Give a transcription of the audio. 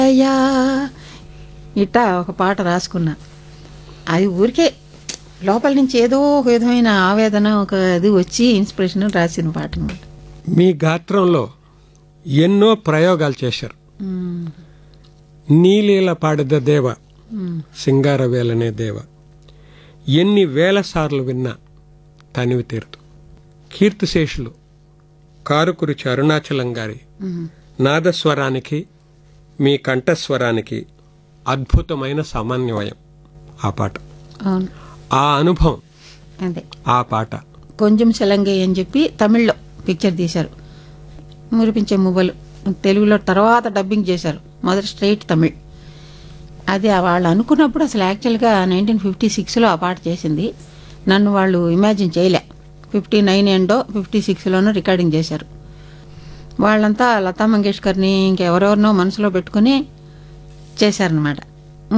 అయ్యా ఇట్టా ఒక పాట రాసుకున్నా అది ఊరికే లోపల నుంచి ఏదో ఒక విధమైన ఆవేదన ఒక ఇది వచ్చి ఇన్స్పిరేషన్ రాసిన పాట అనమాట మీ గాత్రంలో ఎన్నో ప్రయోగాలు చేశారు నీలీల పాడిద దేవ సింగారవేలనే దేవ ఎన్ని వేల సార్లు విన్నా తనివి తీరుతూ కీర్తిశేషులు కారుకురుచి అరుణాచలం గారి నాదస్వరానికి మీ కంఠస్వరానికి అద్భుతమైన సమన్వయం ఆ పాట అవును ఆ అనుభవం అదే ఆ పాట కొంచెం సెలంగే అని చెప్పి తమిళ్లో పిక్చర్ తీశారు మురిపించే మువ్వలు తెలుగులో తర్వాత డబ్బింగ్ చేశారు మొదటి స్ట్రైట్ తమిళ్ అది ఆ వాళ్ళు అనుకున్నప్పుడు అసలు యాక్చువల్గా నైన్టీన్ ఫిఫ్టీ సిక్స్లో ఆ పాట చేసింది నన్ను వాళ్ళు ఇమాజిన్ చేయలే ఫిఫ్టీ నైన్ ఎండో ఫిఫ్టీ సిక్స్లోనో రికార్డింగ్ చేశారు వాళ్ళంతా లతా మంగేష్కర్ని ఇంకెవరెవరినో మనసులో పెట్టుకుని చేశారనమాట